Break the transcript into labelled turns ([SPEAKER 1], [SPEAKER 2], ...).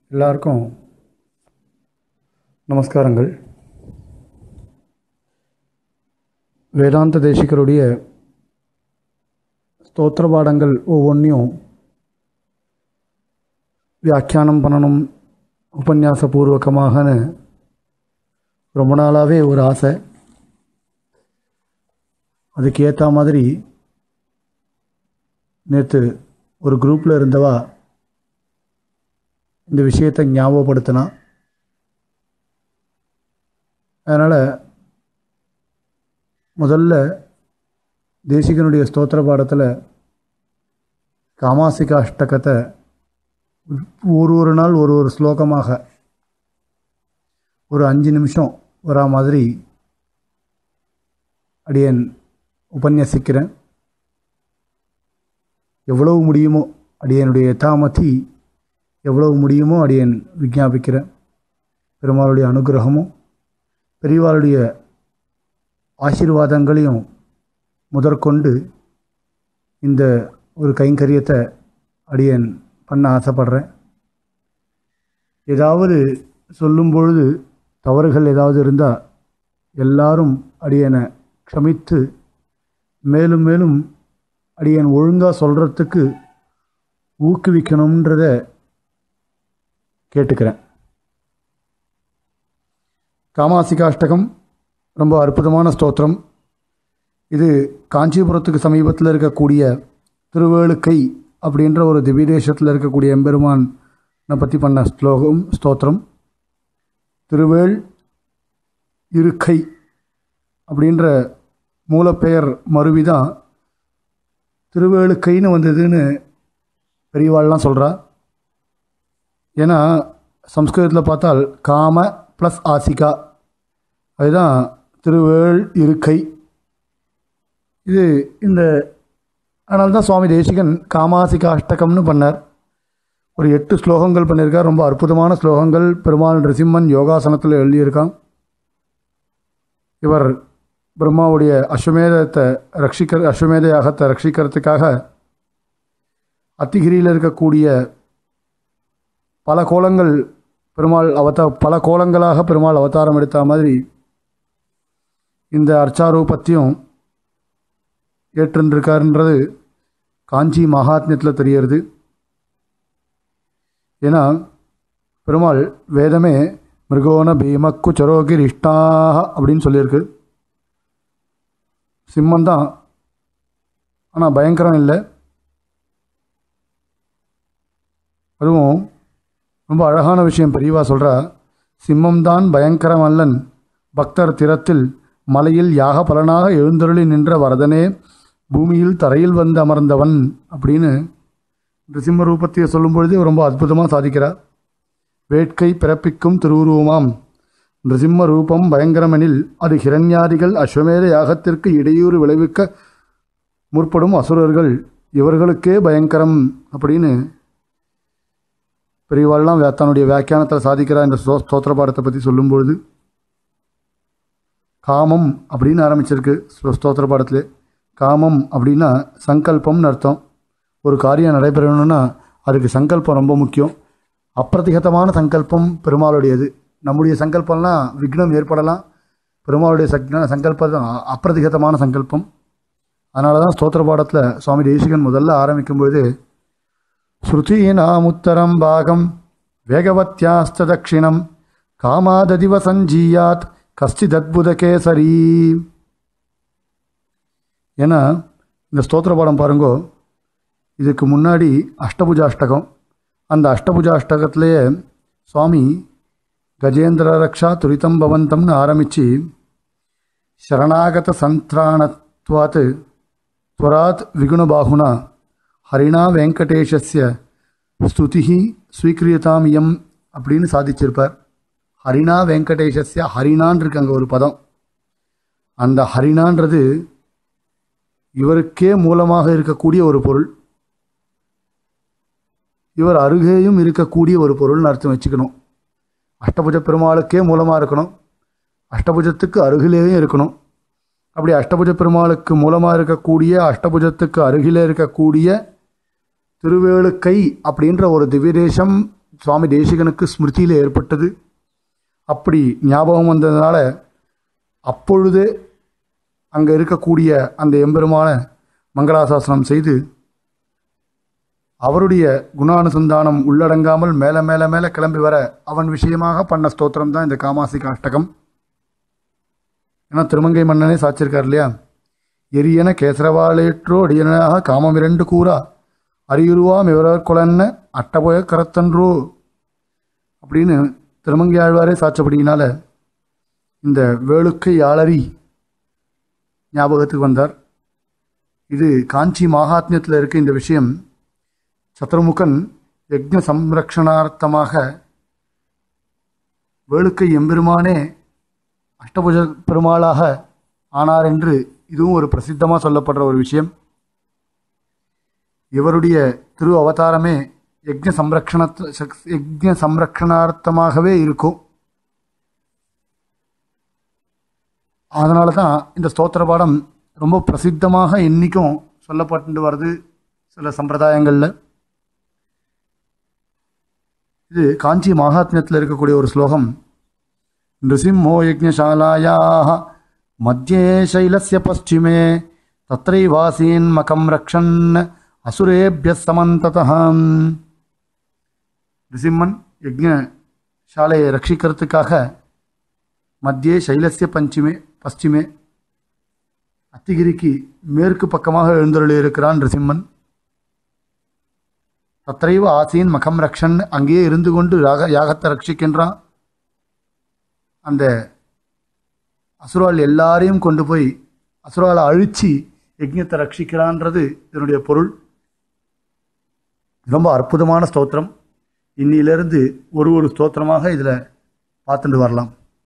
[SPEAKER 1] எல்லாருக்கும் நமஸ்காரங்கள் வேதாந்த தேசிகருடைய ஸ்தோத்திர பாடங்கள் ஒவ்வொன்றையும் வியாக்கியானம் பண்ணணும் உபன்யாசபூர்வகமாகன்னு ரொம்ப நாளாகவே ஒரு ஆசை அதுக்கு ஏற்ற மாதிரி நேற்று ஒரு குரூப்பில் இருந்தவா இந்த விஷயத்தை ஞாபகப்படுத்தினா அதனால் முதல்ல தேசிகனுடைய ஸ்தோத்திர பாடத்தில் காமாசிக அஷ்டகத்தை ஒரு ஒரு நாள் ஒரு ஒரு ஸ்லோகமாக ஒரு அஞ்சு நிமிஷம் வரா மாதிரி அடியேன் உபன்யசிக்கிறேன் எவ்வளவு முடியுமோ அடியனுடைய யதாமதி எவ்வளவு முடியுமோ அடியேன் விஞ்ஞாபிக்கிறேன் பெருமாளுடைய அனுகிரகமும் பெரியவாளுடைய ஆசீர்வாதங்களையும் முதற்கொண்டு இந்த ஒரு கைங்கரியத்தை அடியேன் பண்ண ஆசைப்படுறேன் ஏதாவது சொல்லும் பொழுது தவறுகள் ஏதாவது இருந்தால் எல்லாரும் அடியனை க்ஷமித்து மேலும் மேலும் அடியன் ஒழுங்காக சொல்கிறதுக்கு ஊக்குவிக்கணுன்றத கேட்டுக்கிறேன் காமாசிகாஷ்டகம் ரொம்ப அற்புதமான ஸ்தோத்திரம் இது காஞ்சிபுரத்துக்கு சமீபத்தில் இருக்கக்கூடிய திருவேளுக்கை அப்படின்ற ஒரு திவ்யதேசத்தில் இருக்கக்கூடிய எம்பெருமானை பற்றி பண்ண ஸ்லோகம் ஸ்தோத்திரம் திருவேள் இருக்கை அப்படின்ற மூலப்பெயர் மருவி தான் திருவேளுக்கைன்னு வந்ததுன்னு பெரியவாள்லாம் சொல்கிறா ஏன்னா சம்ஸ்கிருதத்தில் பார்த்தால் காம ப்ளஸ் ஆசிகா அதுதான் திருவேள் இருக்கை இது இந்த அதனால தான் சுவாமி தேசிகன் காமாசிகா அஷ்டகம்னு பண்ணார் ஒரு எட்டு ஸ்லோகங்கள் பண்ணியிருக்கார் ரொம்ப அற்புதமான ஸ்லோகங்கள் பெருமாள் நரசிம்மன் யோகாசனத்தில் எழுதியிருக்கான் இவர் பிரம்மாவுடைய அஸ்வமேதத்தை ரட்சிக்க அஸ்வமேத யாகத்தை ரட்சிக்கிறதுக்காக அத்திகிரியில் இருக்கக்கூடிய பல கோலங்கள் பெருமாள் அவதா பல கோலங்களாக பெருமாள் அவதாரம் எடுத்த மாதிரி இந்த அர்ச்சாரூபத்தையும் ஏற்றுருக்காருன்றது காஞ்சி மகாத்மியத்தில் தெரியறது ஏன்னா பெருமாள் வேதமே மிருகோன பீமக்கு சரோகிர் இஷ்டாக அப்படின்னு சொல்லியிருக்கு சிம்மம் தான் ஆனால் பயங்கரம் இல்லை அதுவும் ரொம்ப அழகான விஷயம் பெரியவா சொல்கிறா சிம்மம்தான் பயங்கரம் அல்லன் பக்தர் திறத்தில் மலையில் யாக பலனாக எழுந்தருளி நின்ற வரதனே பூமியில் தரையில் வந்து அமர்ந்தவன் அப்படின்னு நிருசிம்ம ரூபத்தை சொல்லும் பொழுது ரொம்ப அற்புதமாக சாதிக்கிறார் வேட்கை பிறப்பிக்கும் திருவுருவமாம் நிருசிம்ம ரூபம் பயங்கரமெனில் அது ஹிரண்யாதிகள் அஸ்வமேத யாகத்திற்கு இடையூறு விளைவிக்க முற்படும் அசுரர்கள் இவர்களுக்கே பயங்கரம் அப்படின்னு பெரியவாள்லாம் தன்னுடைய வியாக்கியானத்தில் சாதிக்கிறார் இந்த ஸ்தோ ஸ்தோத்திர பாடத்தை பற்றி சொல்லும்பொழுது காமம் அப்படின்னு ஆரம்பிச்சிருக்கு ஸ்தோத்திர பாடத்திலே காமம் அப்படின்னா சங்கல்பம்னு அர்த்தம் ஒரு காரியம் நடைபெறணும்னா அதுக்கு சங்கல்பம் ரொம்ப முக்கியம் அப்பிரதிகதமான சங்கல்பம் பெருமாளுடையது நம்முடைய சங்கல்பம்லாம் விக்னம் ஏற்படலாம் பெருமாளுடைய சக்ன சங்கல்பம் தான் அப்பிரதிகதமான சங்கல்பம் அதனால தான் ஸ்தோத்திர பாடத்தில் சுவாமி தேசிகன் முதல்ல ஆரம்பிக்கும்பொழுது ஸ்ருதீனாமுத்தரம் பாகம் வேகவத்யாஸ்த தட்சிணம் காமாததிவ சஞ்சீயாத் கஸ்டித் அத்புத கேசரி ஏன்னா இந்த ஸ்தோத்திர பாடம் பாருங்கோ இதுக்கு முன்னாடி அஷ்டபுஜாஷ்டகம் அந்த அஷ்டபுஜாஷ்டகத்திலேயே சுவாமி கஜேந்திர ரக்ஷா துரிதம் பவந்தம்னு ஆரம்பித்து சரணாகத சந்திராணத்வாத் துவராத் விகுணபாகுனா ஹரிணா வெங்கடேஷஸ்ய ஸ்துதி ஸ்வீக்கிரியதாம் இயம் அப்படின்னு சாதிச்சிருப்பார் ஹரிணா வெங்கடேஷஸ்ய ஹரிணான் இருக்கு அங்கே ஒரு பதம் அந்த ஹரிணான்றது இவருக்கே மூலமாக இருக்கக்கூடிய ஒரு பொருள் இவர் அருகேயும் இருக்கக்கூடிய ஒரு பொருள்னு அர்த்தம் வச்சுக்கணும் அஷ்டபுஜ பெருமாளுக்கே மூலமாக இருக்கணும் அஷ்டபுஜத்துக்கு அருகிலேயும் இருக்கணும் அப்படி அஷ்டபுஜ பெருமாளுக்கு மூலமாக இருக்கக்கூடிய அஷ்டபுஜத்துக்கு அருகிலே இருக்கக்கூடிய திருவேளுக்கை அப்படின்ற ஒரு திவ்யதேசம் சுவாமி தேசிகனுக்கு ஸ்மிருதியில் ஏற்பட்டது அப்படி ஞாபகம் வந்ததுனால அப்பொழுதே அங்கே இருக்கக்கூடிய அந்த எம்பெருமான மங்களாசாசனம் செய்து அவருடைய குணானுசந்தானம் உள்ளடங்காமல் மேலே மேலே மேலே கிளம்பி வர அவன் விஷயமாக பண்ண ஸ்தோத்திரம் தான் இந்த காமாசிக அஷ்டகம் ஏன்னா திருமங்கை மன்னனே சாச்சிருக்கார் இல்லையா எரியன கேசரவாளேற்றோ அடியனாக காமம் இரண்டு கூறா அரியுருவாம் இவரர் குலன்ன அட்டபோய கரத்தன்றோ அப்படின்னு திருமங்கை ஆழ்வாரே சாச்சபடியினால இந்த வேளுக்கை யாளரி ஞாபகத்துக்கு வந்தார் இது காஞ்சி மகாத்மியத்தில் இருக்க இந்த விஷயம் சத்ருமுகன் யக்ஞ சம்ரக்ஷணார்த்தமாக வேளுக்கை எம்பெருமானே அஷ்டபுஜ பெருமாளாக ஆனார் என்று இதுவும் ஒரு பிரசித்தமாக சொல்லப்படுற ஒரு விஷயம் இவருடைய திரு அவதாரமே யக்ஞ சம்ரக்ஷண யக்ஞ சம்ரக்ஷணார்த்தமாகவே இருக்கும் அதனால தான் இந்த ஸ்தோத்திர பாடம் ரொம்ப பிரசித்தமாக இன்றைக்கும் சொல்லப்பட்டு வருது சில சம்பிரதாயங்களில் இது காஞ்சி மகாத்மியத்தில் இருக்கக்கூடிய ஒரு ஸ்லோகம் நிருசிம்மோ யஜ்ஞசாலாயாக மத்தியே சைலஸ்ய பশ্চিமே தத்ரைவாசீன் மகம் ரக்ஷன் அசுரேபிய சமந்ததாம் நிருசிம்மன் யஜ்ஞ சாலையை ரட்சிக்கிறதுக்காக மத்தியே சைலஸ்ய பஞ்சிமே பশ্চিமே அத்திகிரிக்கு மேற்கு பக்கமாக எழுந்தருளி இருக்கிறான் நிருசிம்மன் தத்தைவ ஆசீன் மகம் ரக்ஷன் அங்கேயே இருந்து கொண்டு யாக யாகத்தை ரட்சிக்கின்றான் அந்த அசுரால் எல்லாரையும் கொண்டு போய் அசுராலை அழிச்சு யஜ்ஞத்தை ரட்சிக்கிறான்றது இதனுடைய பொருள் ரொம்ப அற்புதமான ஸ்தோத்திரம் இன்னிலிருந்து ஒரு ஒரு ஸ்தோத்திரமாக இதில் பார்த்துட்டு வரலாம்